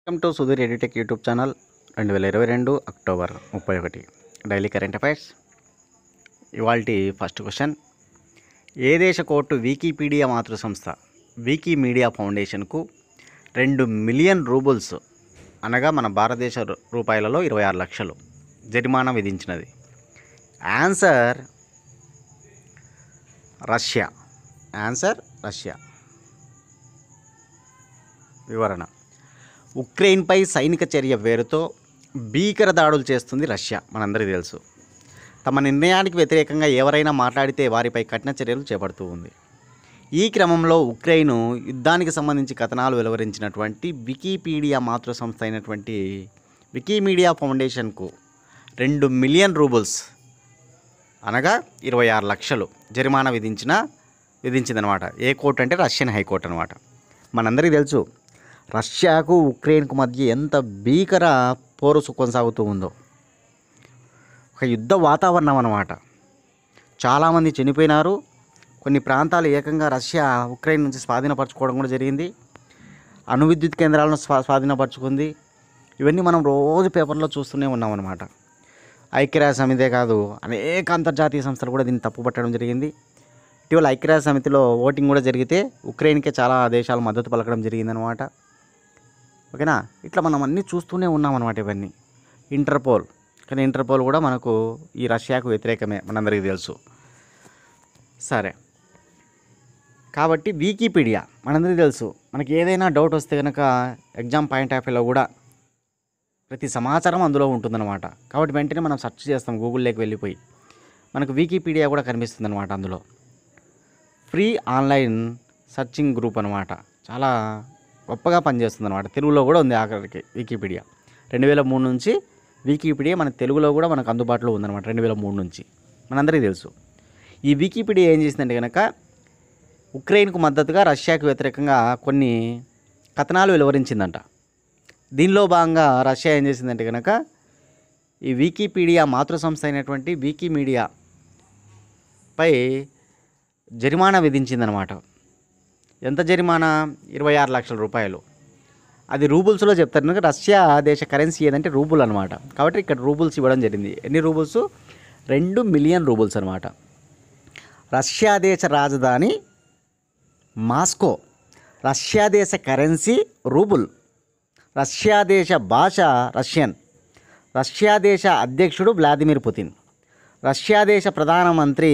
Welcome to Sudheer Edtech YouTube channel రెండు వేల ఇరవై రెండు అక్టోబర్ ముప్పై ఒకటి డైలీ కరెంట్ అఫైర్స్ ఇవాళ ఫస్ట్ క్వశ్చన్ ఏ దేశ కోర్టు వికీపీడియా మాతృ సంస్థ వికీమీడియా ఫౌండేషన్కు రెండు మిలియన్ రూబుల్స్ అనగా మన భారతదేశ రూ- రూపాయలలో ఇరవై ఆరు లక్షలు జరిమానా విధించినది ఆన్సర్ రష్యా ఆన్సర్ రష్యా వివరణ ఉక్రెయిన్పై సైనిక చర్య పేరుతో భీకర దాడులు చేస్తుంది రష్యా మనందరికీ తెలుసు తమ నిర్ణయానికి వ్యతిరేకంగా ఎవరైనా మాట్లాడితే వారిపై కఠిన చర్యలు చేపడుతూ ఉంది ఈ క్రమంలో ఉక్రెయిన్ యుద్ధానికి సంబంధించి కథనాలు వెలువరించినటువంటి వికీపీడియా మాతృ సంస్థ అయినటువంటి వికీమీడియా ఫౌండేషన్కు రెండు మిలియన్ రూబుల్స్ అనగా ఇరవై ఆరు లక్షలు జరిమానా విధించిన విధించిందనమాట ఏ కోర్టు అంటే రష్యన్ హైకోర్టు అనమాట మనందరికీ తెలుసు రష్యాకు ఉక్రెయిన్కు మధ్య ఎంత భీకర పోరు కొనసాగుతూ ఉందో ఒక యుద్ధ వాతావరణం అన్నమాట చాలామంది చనిపోయినారు కొన్ని ప్రాంతాలు ఏకంగా రష్యా ఉక్రెయిన్ నుంచి స్వాధీనపరచుకోవడం కూడా జరిగింది అణు విద్యుత్ కేంద్రాలను స్వా స్వాధీనపరచుకుంది ఇవన్నీ మనం రోజు పేపర్లో చూస్తూనే ఉన్నాం అన్నమాట ఐక్యరాజ్య సమితే కాదు అనేక అంతర్జాతీయ సంస్థలు కూడా దీన్ని తప్పుపట్టడం జరిగింది ఇటీవల ఐక్యరాజ్య సమితిలో ఓటింగ్ కూడా జరిగితే ఉక్రెయిన్కే చాలా దేశాలు మద్దతు పలకడం జరిగిందనమాట ఓకేనా ఇట్లా మనం అన్నీ చూస్తూనే ఉన్నాం అనమాట ఇవన్నీ ఇంటర్పోల్ కానీ ఇంటర్పోల్ కూడా మనకు ఈ రష్యాకు వ్యతిరేకమే మనందరికీ తెలుసు సరే కాబట్టి వికీపీడియా మనందరికీ తెలుసు మనకి ఏదైనా డౌట్ వస్తే కనుక ఎగ్జామ్ పాయింట్ ఆఫ్ వ్యూలో కూడా ప్రతి సమాచారం అందులో ఉంటుందన్నమాట కాబట్టి వెంటనే మనం సెర్చ్ చేస్తాం గూగుల్లోకి వెళ్ళిపోయి మనకు వికీపీడియా కూడా కనిపిస్తుంది అనమాట అందులో ఫ్రీ ఆన్లైన్ సర్చింగ్ గ్రూప్ అనమాట చాలా గొప్పగా పనిచేస్తుంది అనమాట తెలుగులో కూడా ఉంది ఆఖరికి వికీపీడియా రెండు వేల మూడు నుంచి వికీపీడియా మన తెలుగులో కూడా మనకు అందుబాటులో ఉందన్నమాట రెండు వేల మూడు నుంచి మనందరికీ తెలుసు ఈ వికీపీడియా ఏం చేసిందంటే కనుక ఉక్రెయిన్కు మద్దతుగా రష్యాకు వ్యతిరేకంగా కొన్ని కథనాలు వెలువరించిందంట దీనిలో భాగంగా రష్యా ఏం చేసిందంటే కనుక ఈ వికీపీడియా మాతృ సంస్థ అయినటువంటి వికీమీడియా పై జరిమానా విధించిందనమాట ఎంత జరిమానా ఇరవై ఆరు లక్షల రూపాయలు అది రూబుల్స్లో చెప్తారు కనుక రష్యా దేశ కరెన్సీ ఏదంటే రూబుల్ అనమాట కాబట్టి ఇక్కడ రూబుల్స్ ఇవ్వడం జరిగింది ఎన్ని రూబుల్స్ రెండు మిలియన్ రూబుల్స్ అనమాట రష్యా దేశ రాజధాని మాస్కో రష్యా దేశ కరెన్సీ రూబుల్ రష్యా దేశ భాష రష్యన్ రష్యా దేశ అధ్యక్షుడు వ్లాదిమిర్ పుతిన్ రష్యా దేశ ప్రధానమంత్రి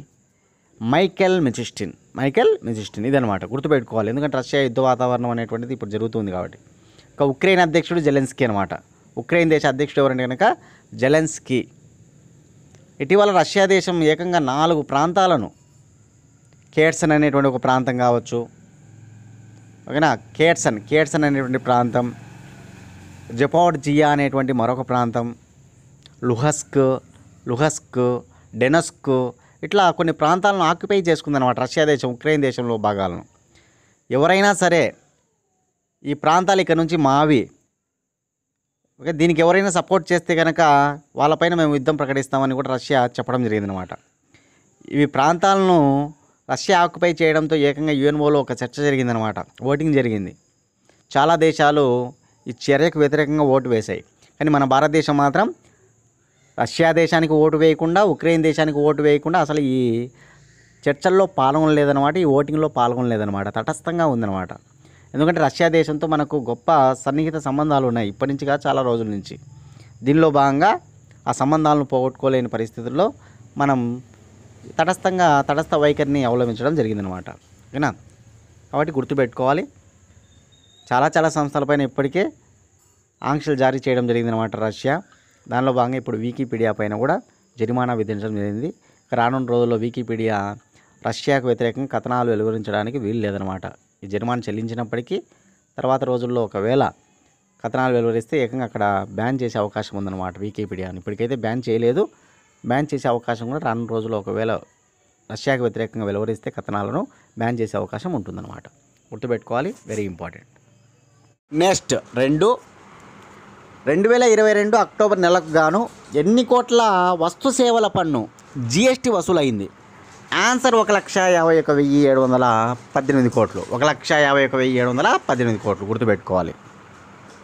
మైకెల్ మిచిస్టిన్ మైకెల్ మిచిస్టిన్ ఇదనమాట గుర్తుపెట్టుకోవాలి ఎందుకంటే రష్యా యుద్ధ వాతావరణం అనేటువంటిది ఇప్పుడు జరుగుతుంది కాబట్టి ఇక ఉక్రెయిన్ అధ్యక్షుడు జెలెన్స్కీ అనమాట ఉక్రెయిన్ దేశ అధ్యక్షుడు ఎవరంటే కనుక జెలెన్స్కీ ఇటీవల రష్యా దేశం ఏకంగా నాలుగు ప్రాంతాలను కేట్సన్ అనేటువంటి ఒక ప్రాంతం కావచ్చు ఓకేనా కేట్సన్ కేట్సన్ అనేటువంటి ప్రాంతం జపాడ్ జియా అనేటువంటి మరొక ప్రాంతం లుహస్క్ లుహస్క్ డెనస్క్ ఇట్లా కొన్ని ప్రాంతాలను ఆక్యుపై చేసుకుందన్నమాట రష్యా దేశం ఉక్రెయిన్ దేశంలో భాగాలను ఎవరైనా సరే ఈ ప్రాంతాలు ఇక్కడ నుంచి మావి ఓకే దీనికి ఎవరైనా సపోర్ట్ చేస్తే కనుక వాళ్ళపైన మేము యుద్ధం ప్రకటిస్తామని కూడా రష్యా చెప్పడం జరిగిందనమాట ఇవి ప్రాంతాలను రష్యా ఆక్యుపై చేయడంతో ఏకంగా యుఎన్ఓలో ఒక చర్చ జరిగిందనమాట ఓటింగ్ జరిగింది చాలా దేశాలు ఈ చర్యకు వ్యతిరేకంగా ఓటు వేశాయి కానీ మన భారతదేశం మాత్రం రష్యా దేశానికి ఓటు వేయకుండా ఉక్రెయిన్ దేశానికి ఓటు వేయకుండా అసలు ఈ చర్చల్లో పాల్గొనలేదన్నమాట ఈ ఓటింగ్లో పాల్గొనలేదన్నమాట తటస్థంగా ఉందన్నమాట ఎందుకంటే రష్యా దేశంతో మనకు గొప్ప సన్నిహిత సంబంధాలు ఉన్నాయి ఇప్పటి నుంచి కాదు చాలా రోజుల నుంచి దీనిలో భాగంగా ఆ సంబంధాలను పోగొట్టుకోలేని పరిస్థితుల్లో మనం తటస్థంగా తటస్థ వైఖరిని అవలంబించడం జరిగిందనమాట ఓకేనా కాబట్టి గుర్తుపెట్టుకోవాలి చాలా చాలా సంస్థలపైన ఇప్పటికే ఆంక్షలు జారీ చేయడం జరిగిందనమాట రష్యా దానిలో భాగంగా ఇప్పుడు వికీపీడియా పైన కూడా జరిమానా విధించడం జరిగింది ఇక రానున్న రోజుల్లో వికీపీడియా రష్యాకు వ్యతిరేకంగా కథనాలు వెలువరించడానికి వీలు లేదనమాట ఈ జరిమానా చెల్లించినప్పటికీ తర్వాత రోజుల్లో ఒకవేళ కథనాలు వెలువరిస్తే ఏకంగా అక్కడ బ్యాన్ చేసే అవకాశం ఉందన్నమాట వికీపీడియాని ఇప్పటికైతే బ్యాన్ చేయలేదు బ్యాన్ చేసే అవకాశం కూడా రానున్న రోజుల్లో ఒకవేళ రష్యాకు వ్యతిరేకంగా వెలువరిస్తే కథనాలను బ్యాన్ చేసే అవకాశం ఉంటుందన్నమాట గుర్తుపెట్టుకోవాలి వెరీ ఇంపార్టెంట్ నెక్స్ట్ రెండు రెండు వేల ఇరవై రెండు అక్టోబర్ నెలకు గాను ఎన్ని కోట్ల వస్తు సేవల పన్ను జిఎస్టీ వసూలైంది ఆన్సర్ ఒక లక్ష యాభై ఒక వెయ్యి ఏడు వందల పద్దెనిమిది కోట్లు ఒక లక్ష యాభై ఒక వెయ్యి ఏడు వందల పద్దెనిమిది కోట్లు గుర్తుపెట్టుకోవాలి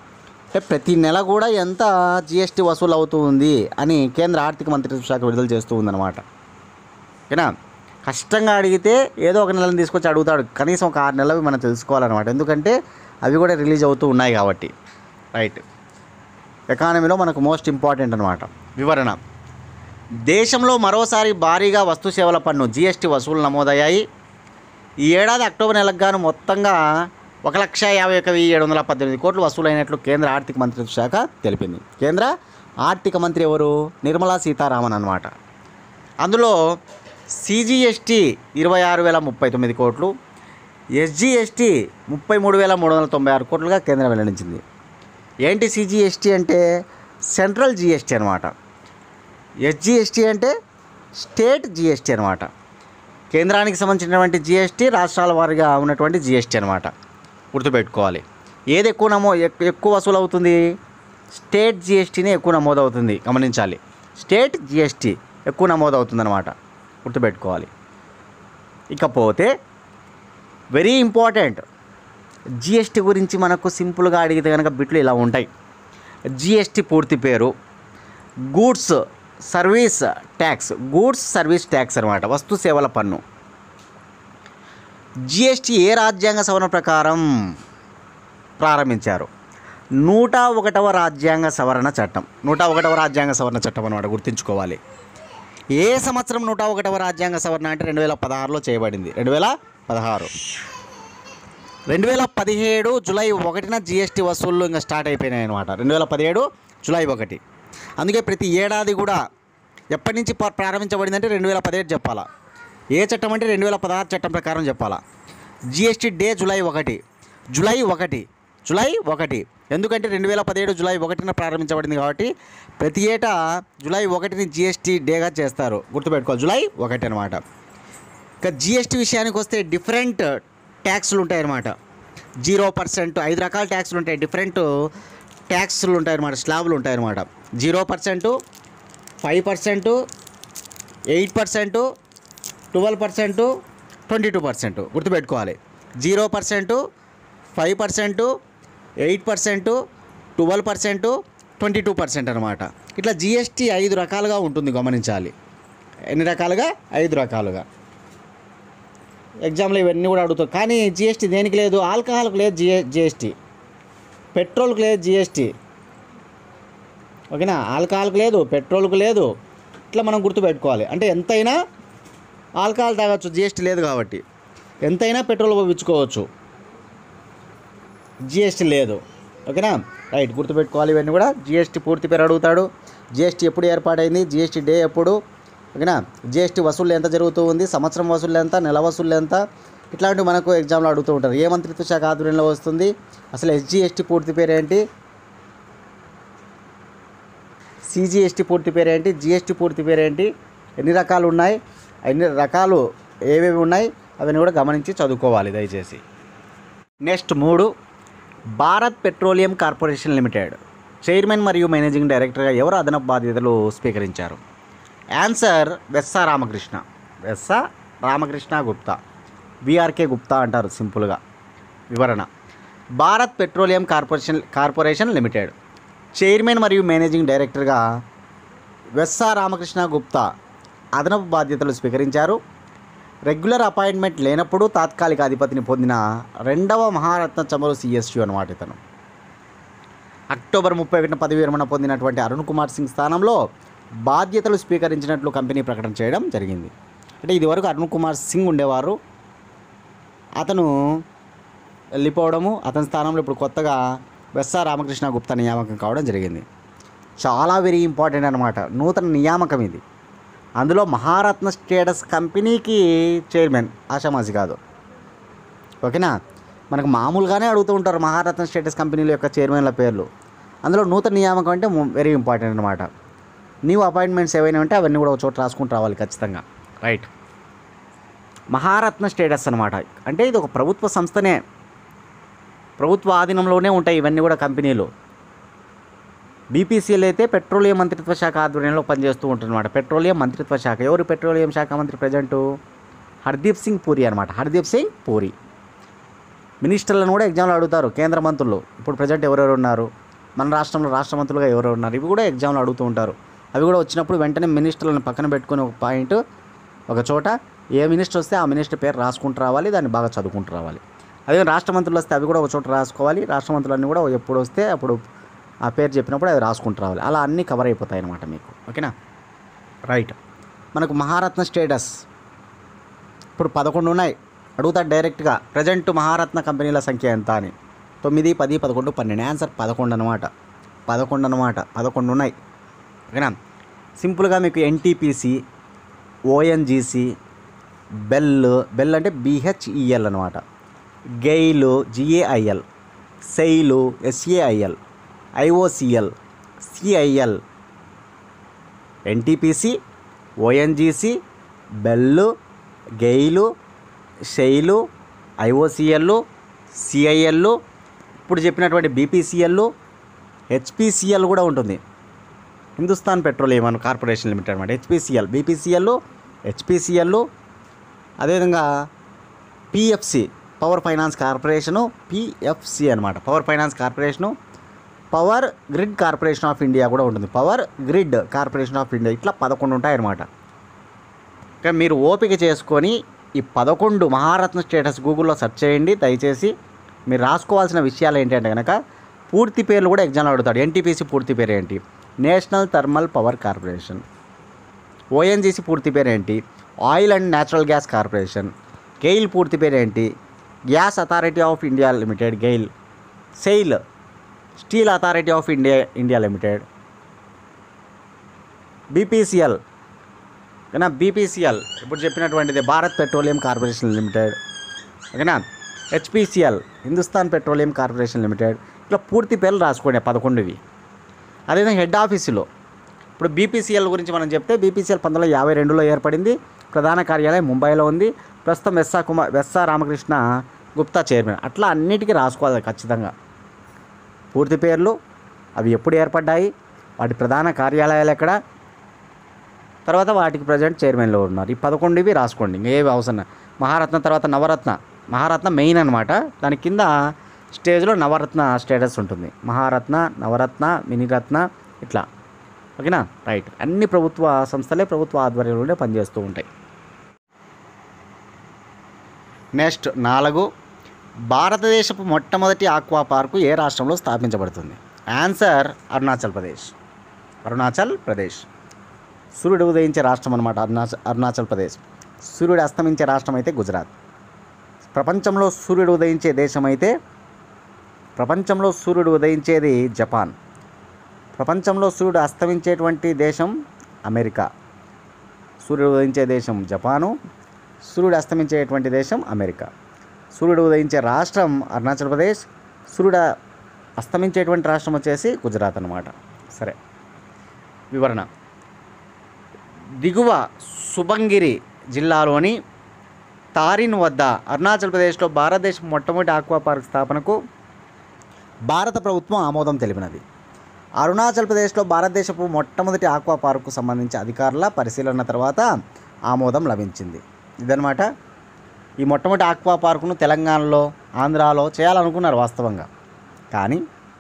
అంటే ప్రతి నెల కూడా ఎంత జిఎస్టీ వసూలు అవుతూ ఉంది అని కేంద్ర ఆర్థిక మంత్రిత్వ శాఖ విడుదల చేస్తూ ఉందన్నమాట ఓకేనా కష్టంగా అడిగితే ఏదో ఒక నెలను తీసుకొచ్చి అడుగుతాడు కనీసం ఒక ఆరు నెలలు మనం తెలుసుకోవాలన్నమాట ఎందుకంటే అవి కూడా రిలీజ్ అవుతూ ఉన్నాయి కాబట్టి రైట్ ఎకానమీలో మనకు మోస్ట్ ఇంపార్టెంట్ అనమాట వివరణ దేశంలో మరోసారి భారీగా వస్తు సేవల పన్ను జీఎస్టీ వసూలు నమోదయ్యాయి ఈ ఏడాది అక్టోబర్ నెలకు గాను మొత్తంగా ఒక లక్ష యాభై ఒక వెయ్యి ఏడు వందల పద్దెనిమిది కోట్లు వసూలైనట్లు కేంద్ర ఆర్థిక మంత్రిత్వ శాఖ తెలిపింది కేంద్ర ఆర్థిక మంత్రి ఎవరు నిర్మలా సీతారామన్ అనమాట అందులో సిజిఎస్టీ ఇరవై ఆరు వేల ముప్పై తొమ్మిది కోట్లు ఎస్జిఎస్టీ ముప్పై మూడు వేల మూడు వందల తొంభై ఆరు కోట్లుగా కేంద్రం వెల్లడించింది ఏంటి సిజిఎస్టీ అంటే సెంట్రల్ జిఎస్టీ అనమాట ఎస్జిఎస్టీ అంటే స్టేట్ జిఎస్టీ అనమాట కేంద్రానికి సంబంధించినటువంటి జిఎస్టీ రాష్ట్రాల వారిగా ఉన్నటువంటి జిఎస్టీ అనమాట గుర్తుపెట్టుకోవాలి ఏది ఎక్కువ నమో ఎక్- ఎక్కువ వసూలు అవుతుంది స్టేట్ జిఎస్టీనే ఎక్కువ నమోదు అవుతుంది గమనించాలి స్టేట్ జిఎస్టీ ఎక్కువ నమోదు అవుతుంది అనమాట గుర్తుపెట్టుకోవాలి ఇకపోతే వెరీ ఇంపార్టెంట్ జిఎస్టీ గురించి మనకు సింపుల్గా అడిగితే కనుక బిట్లు ఇలా ఉంటాయి జిఎస్టీ పూర్తి పేరు goods service tax goods service tax అనమాట వస్తు సేవల పన్ను జిఎస్టీ ఏ రాజ్యాంగ సవరణ ప్రకారం ప్రారంభించారు నూట ఒకటవ రాజ్యాంగ సవరణ చట్టం నూట ఒకటవ రాజ్యాంగ సవరణ చట్టం అనమాట గుర్తుంచుకోవాలి ఏ సంవత్సరం నూట ఒకటవ రాజ్యాంగ సవరణ అంటే రెండు వేల పదహారులో చేయబడింది రెండు వేల పదహారు రెండు వేల పదిహేడు జూలై ఒకటిన జిఎస్టీ వసూళ్ళు ఇంకా స్టార్ట్ అయిపోయినాయి అనమాట రెండు వేల పదిహేడు జూలై ఒకటి అందుకే ప్రతి ఏడాది కూడా ఎప్పటి నుంచి ప్ర- ప్రారంభించబడిందంటే రెండు వేల పదిహేడు చెప్పాలా ఏ చట్టం అంటే రెండు వేల పదహారు చట్టం ప్రకారం చెప్పాలా జిఎస్టీ డే జూలై ఒకటి జూలై ఒకటి జూలై ఒకటి ఎందుకంటే రెండు వేల పదిహేడు జూలై ఒకటిన ప్రారంభించబడింది కాబట్టి ప్రతి ఏటా జూలై ఒకటిని జిఎస్టీ డేగా చేస్తారు గుర్తుపెట్టుకోవాలి జూలై ఒకటి అనమాట ఇక జిఎస్టీ విషయానికి వస్తే డిఫరెంట్ ట్యాక్స్లు ఉంటాయి అన్నమాట జీరో పర్సెంట్ ఐదు రకాల ట్యాక్స్లు ఉంటాయి డిఫరెంట్ ట్యాక్స్లు ఉంటాయి అన్నమాట స్లాబ్లు ఉంటాయి అన్నమాట zero percent five percent eight percent twelve percent twenty two percent గుర్తుపెట్టుకోవాలి zero percent five percent eight percent twelve percent twenty two percent అనమాట ఇట్లా జిఎస్టీ ఐదు రకాలుగా ఉంటుంది గమనించాలి ఎన్ని రకాలుగా ఐదు రకాలుగా ఎగ్జామ్లో ఇవన్నీ కూడా అడుగుతారు కానీ జిఎస్టీ దేనికి లేదు ఆల్కహాల్కి లేదు జిఎ జిఎస్టీ పెట్రోల్కి లేదు జిఎస్టీ ఓకేనా ఆల్కహాల్కి లేదు పెట్రోల్కి లేదు ఇట్లా మనం గుర్తుపెట్టుకోవాలి అంటే ఎంతైనా ఆల్కహాల్ తాగొచ్చు జిఎస్టీ లేదు కాబట్టి ఎంతైనా పెట్రోల్ ఉపయోగించుకోవచ్చు జిఎస్టీ లేదు ఓకేనా రైట్ గుర్తుపెట్టుకోవాలి ఇవన్నీ కూడా జిఎస్టీ పూర్తి పేరు అడుగుతాడు జిఎస్టీ ఎప్పుడు ఏర్పాటైంది జిఎస్టీ డే ఎప్పుడు ఓకేనా జిఎస్టీ వసూలు ఎంత జరుగుతూ ఉంది సంవత్సరం వసూలు ఎంత నెల వసూలు ఎంత ఇట్లాంటివి మనకు ఎగ్జామ్లో అడుగుతూ ఉంటారు ఏ మంత్రిత్వ శాఖ ఆధ్వర్యంలో వస్తుంది అసలు ఎస్జిఎస్టీ పూర్తి పేరు ఏంటి సిజిఎస్టీ పూర్తి పేరు ఏంటి జిఎస్టీ పూర్తి పేరు ఏంటి ఎన్ని రకాలు ఉన్నాయి ఎన్ని రకాలు ఏవేవి ఉన్నాయి అవన్నీ కూడా గమనించి చదువుకోవాలి దయచేసి నెక్స్ట్ మూడు Bharat petroleum corporation limited chairman మరియు మేనేజింగ్ డైరెక్టర్గా ఎవరు అదనపు బాధ్యతలు స్వీకరించారు ఆన్సర్ వెస్సా రామకృష్ణ వెస్సా రామకృష్ణ గుప్తా విఆర్కే గుప్తా అంటారు సింపుల్గా వివరణ Bharat petroleum corporation corporation limited chairman మరియు మేనేజింగ్ డైరెక్టర్గా వెస్సా రామకృష్ణ గుప్తా అదనపు బాధ్యతలు స్వీకరించారు రెగ్యులర్ అపాయింట్మెంట్ లేనప్పుడు తాత్కాలిక అధిపతిని పొందిన రెండవ మహారత్న చమరు సిఎస్యు అనమాట ఇతను అక్టోబర్ ముప్పై ఒకటిన పదవి విరమణ పొందినటువంటి అరుణ్ కుమార్ సింగ్ స్థానంలో బాధ్యతలు స్వీకరించినట్లు కంపెనీ ప్రకటన చేయడం జరిగింది అంటే ఇదివరకు అరుణ్ కుమార్ సింగ్ ఉండేవారు అతను వెళ్ళిపోవడము అతని స్థానంలో ఇప్పుడు కొత్తగా వెస్సా రామకృష్ణ గుప్తా నియామకం కావడం జరిగింది చాలా వెరీ ఇంపార్టెంట్ అనమాట నూతన నియామకం ఇది అందులో మహారత్న స్టేటస్ కంపెనీకి చైర్మన్ ఆషామాసి కాదు ఓకేనా మనకు మామూలుగానే అడుగుతూ ఉంటారు మహారత్న స్టేటస్ కంపెనీల యొక్క చైర్మన్ల పేర్లు అందులో నూతన నియామకం అంటే వెరీ ఇంపార్టెంట్ అనమాట నీవు అపాయింట్మెంట్స్ ఏవైనా ఉంటే అవన్నీ కూడా ఒక చోట రాసుకుంటూ రావాలి ఖచ్చితంగా రైట్ మహారత్న స్టేటస్ అనమాట అంటే ఇది ఒక ప్రభుత్వ సంస్థనే ప్రభుత్వ ఆధీనంలోనే ఉంటాయి ఇవన్నీ కూడా కంపెనీలు బీపీసీఎల్ అయితే పెట్రోలియం మంత్రిత్వ శాఖ ఆధ్వర్యంలో పనిచేస్తూ ఉంటుందన్నమాట పెట్రోలియం మంత్రిత్వ శాఖ ఎవరు పెట్రోలియం శాఖ మంత్రి ప్రజెంటు హర్దీప్ సింగ్ పూరి అనమాట హర్దీప్ సింగ్ పూరి మినిస్టర్లను కూడా ఎగ్జామ్లో అడుగుతారు కేంద్ర మంత్రులు ఇప్పుడు ప్రజెంట్ ఎవరెవరు ఉన్నారు మన రాష్ట్రంలో రాష్ట్ర మంత్రులుగా ఎవరు ఉన్నారు ఇవి కూడా ఎగ్జామ్లో అడుగుతూ ఉంటారు అవి కూడా వచ్చినప్పుడు వెంటనే మినిస్టర్లను పక్కన పెట్టుకొని ఒక పాయింట్ ఒక చోట ఏ మినిస్టర్ వస్తే ఆ మినిస్టర్ పేరు రాసుకుంటూ రావాలి దాన్ని బాగా చదువుకుంటూ రావాలి అదే రాష్ట్ర మంత్రులు వస్తే అవి కూడా ఒక చోట రాసుకోవాలి రాష్ట్ర మంత్రులన్నీ కూడా ఎప్పుడు వస్తే అప్పుడు ఆ పేరు చెప్పినప్పుడు అవి రాసుకుంటూ రావాలి అలా అన్నీ కవర్ అయిపోతాయి అన్నమాట మీకు ఓకేనా రైట్ మనకు మహారత్న స్టేటస్ ఇప్పుడు పదకొండు ఉన్నాయి అడుగుతాడు డైరెక్ట్గా ప్రజెంట్ మహారత్న కంపెనీల సంఖ్య ఎంత అని తొమ్మిది పది పదకొండు పన్నెండు ఆన్సర్ పదకొండు అనమాట పదకొండు అనమాట పదకొండు ఉన్నాయి ఓకేనా సింపుల్గా మీకు ఎన్టీపీసీ ఓఎన్జీసీ బెల్ బెల్ అంటే బిహెచ్ఈఎల్ అనమాట GAIL GAIL SAIL SAIL IOCL CIL NTPC ONGC BEL GAIL SAIL IOCL CIL ఇప్పుడు చెప్పినటువంటి బీపీసీఎల్ హెచ్పిసిఎల్ కూడా ఉంటుంది Hindustan petroleum and corporation limited అనమాట హెచ్పిసిఎల్ బీపీసీఎల్ హెచ్పిసిఎల్ అదేవిధంగా PFC power finance corporation PFC అనమాట power finance corporation power grid corporation of India కూడా ఉంటుంది power grid corporation of India ఇట్లా పదకొండు ఉంటాయన్నమాట కానీ మీరు ఓపిక చేసుకొని ఈ పదకొండు మహారత్న స్టేటస్ గూగుల్లో సెర్చ్ చేయండి దయచేసి మీరు రాసుకోవాల్సిన విషయాలు ఏంటంటే కనుక పూర్తి పేర్లు కూడా ఎగ్జామ్లో అడుగుతాడు ఎన్టీపీసీ పూర్తి పేరు ఏంటి national thermal power corporation ONGC పూర్తి పేరు ఏంటి oil and natural gas corporation GAIL పూర్తి పేరు ఏంటి gas authority of India limited GAIL SAIL steel authority of India India limited BPCL ఓకేనా బీపీసీఎల్ ఇప్పుడు చెప్పినటువంటిది భారత్ పెట్రోలియం కార్పొరేషన్ లిమిటెడ్ ఓకేనా HPCL Hindustan petroleum corporation limited ఇట్లా పూర్తి పేర్లు రాసుకోండి పదకొండువి అదేవిధంగా హెడ్ ఆఫీసులో ఇప్పుడు బీపీసీఎల్ గురించి మనం చెప్తే బీపీసీఎల్ పంతొమ్మిది వందల యాభై రెండులో ఏర్పడింది ప్రధాన కార్యాలయం ముంబైలో ఉంది ప్రస్తుతం వెస్సా కుమార్ వెస్సా రామకృష్ణ గుప్తా చైర్మన్ అట్లా అన్నిటికీ రాసుకోవాలి ఖచ్చితంగా పూర్తి పేర్లు అవి ఎప్పుడు ఏర్పడ్డాయి వాటి ప్రధాన కార్యాలయాలు ఎక్కడ తర్వాత వాటికి ప్రజెంట్ చైర్మన్లో ఉన్నారు ఈ పదకొండువి రాసుకోండి ఇంకేవి అవసరం లేదు. మహారత్న తర్వాత నవరత్న మహారత్న మెయిన్ అనమాట దాని కింద స్టేజ్లో నవరత్న స్టేటస్ ఉంటుంది మహారత్న నవరత్న మినిరత్న ఇట్లా ఓకేనా రైట్ అన్ని ప్రభుత్వ సంస్థలే ప్రభుత్వ ఆధ్వర్యంలోనే పనిచేస్తూ ఉంటాయి నెక్స్ట్ నాలుగు భారతదేశపు మొట్టమొదటి ఆక్వా పార్కు ఏ రాష్ట్రంలో స్థాపించబడుతుంది ఆన్సర్ అరుణాచల్ ప్రదేశ్ అరుణాచల్ ప్రదేశ్ సూర్యుడు ఉదయించే రాష్ట్రం అనమాట అరుణాచల్ అరుణాచల్ ప్రదేశ్ సూర్యుడు అస్తమించే రాష్ట్రం అయితే గుజరాత్ ప్రపంచంలో సూర్యుడు ఉదయించే దేశం అయితే ప్రపంచంలో సూర్యుడు ఉదయించేది జపాన్ ప్రపంచంలో సూర్యుడు అస్తమించేటువంటి దేశం అమెరికా సూర్యుడు ఉదయించే దేశం జపాను సూర్యుడు అస్తమించేటువంటి దేశం అమెరికా సూర్యుడు ఉదయించే రాష్ట్రం అరుణాచల్ ప్రదేశ్ సూర్యుడు అస్తమించేటువంటి రాష్ట్రం వచ్చేసి గుజరాత్ అనమాట సరే వివరణ దిగువ సుబంగిరి జిల్లాలోని తారిన్ వద్ద అరుణాచల్ ప్రదేశ్లో భారతదేశం మొట్టమొదటి ఆక్వా పార్క్ స్థాపనకు భారత ప్రభుత్వం ఆమోదం తెలిపినది అరుణాచల్ ప్రదేశ్లో భారతదేశపు మొట్టమొదటి ఆక్వా పార్కు సంబంధించి అధికారుల పరిశీలన తర్వాత ఆమోదం లభించింది ఇదనమాట ఈ మొట్టమొదటి ఆక్వా పార్కును తెలంగాణలో ఆంధ్రాలో చేయాలనుకున్నారు వాస్తవంగా కానీ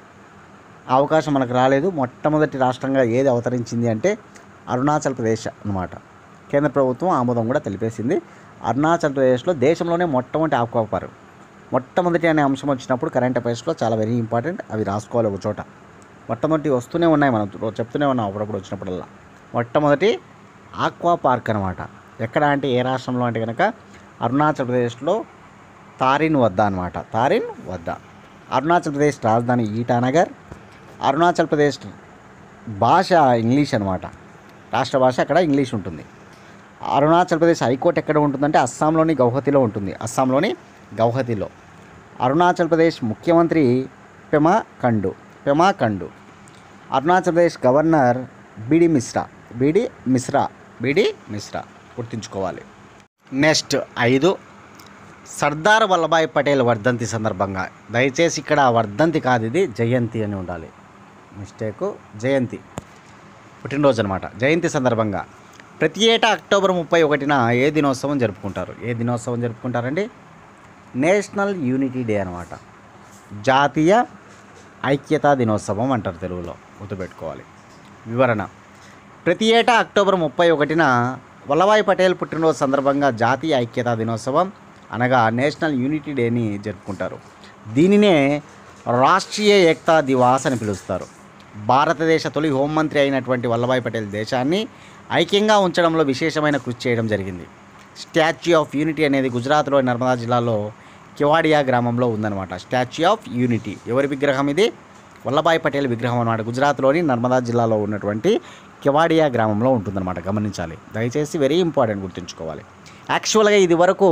ఆ అవకాశం మనకు రాలేదు మొట్టమొదటి రాష్ట్రంగా ఏది అవతరించింది అంటే అరుణాచల్ ప్రదేశ్ అన్నమాట కేంద్ర ప్రభుత్వం ఆమోదం కూడా తెలిపేసింది అరుణాచల్ ప్రదేశ్లో దేశంలోనే మొట్టమొదటి ఆక్వా పార్క్ మొట్టమొదటి అనే అంశం వచ్చినప్పుడు కరెంట్ అఫైర్స్లో చాలా వెరీ ఇంపార్టెంట్ అవి రాసుకోవాలి ఒక చోట మొట్టమొదటి వస్తూనే ఉన్నాయి మనం రో- చెప్తూనే ఉన్నాం అప్పుడప్పుడు వచ్చినప్పుడల్లా మొట్టమొదటి ఆక్వా పార్క్ అనమాట ఎక్కడ అంటే ఏ రాష్ట్రంలో అంటే కనుక అరుణాచల్ ప్రదేశ్లో తారిన్ వద్ద అనమాట తారిన్ వద్ద అరుణాచల్ ప్రదేశ్ రాజధాని ఈటానగర్ అరుణాచల్ ప్రదేశ్ భాష ఇంగ్లీష్ అనమాట రాష్ట్ర భాష అక్కడ ఇంగ్లీష్ ఉంటుంది అరుణాచల్ ప్రదేశ్ హైకోర్టు ఎక్కడ ఉంటుందంటే అస్సాంలోని గౌహతిలో ఉంటుంది అస్సాంలోని గౌహతిలో అరుణాచల్ ప్రదేశ్ ముఖ్యమంత్రి Pema Khandu Pema Khandu Arunachal Pradesh governor BD Mishra BD Mishra BD Mishra గుర్తుంచుకోవాలి నెక్స్ట్ ఐదు సర్దార్ వల్లభాయ్ పటేల్ వర్ధంతి సందర్భంగా దయచేసి ఇక్కడ వర్ధంతి కాదు ఇది జయంతి అని ఉండాలి మిస్టేకు జయంతి పుట్టినరోజు అనమాట జయంతి సందర్భంగా ప్రతి ఏటా అక్టోబర్ ముప్పై ఒకటిన ఏ దినోత్సవం జరుపుకుంటారు ఏ దినోత్సవం జరుపుకుంటారండి నేషనల్ యూనిటీ డే అనమాట జాతీయ ఐక్యతా దినోత్సవం అంటారు తెలుగులో గుర్తుపెట్టుకోవాలి వివరణ ప్రతి ఏటా అక్టోబర్ ముప్పై ఒకటిన వల్లభాయ్ పటేల్ పుట్టినరోజు సందర్భంగా జాతీయ ఐక్యతా దినోత్సవం అనగా నేషనల్ యూనిటీ డేని జరుపుకుంటారు దీనినే రాష్ట్రీయ ఏక్తా దివాస్ అని పిలుస్తారు భారతదేశ తొలి హోంమంత్రి అయినటువంటి వల్లభాయ్ పటేల్ దేశాన్ని ఐక్యంగా ఉంచడంలో విశేషమైన కృషి చేయడం జరిగింది స్టాచ్యూ ఆఫ్ యూనిటీ అనేది గుజరాత్లోని నర్మదా జిల్లాలో కెవాడియా గ్రామంలో ఉందన్నమాట స్టాచ్యూ ఆఫ్ యూనిటీ ఎవరి విగ్రహం ఇది వల్లభాయ్ పటేల్ విగ్రహం అన్నమాట గుజరాత్లోని నర్మదా జిల్లాలో ఉన్నటువంటి కెవాడియా గ్రామంలో ఉంటుందన్నమాట గమనించాలి దయచేసి వెరీ ఇంపార్టెంట్ గుర్తుంచుకోవాలి యాక్చువల్గా ఇది వరకు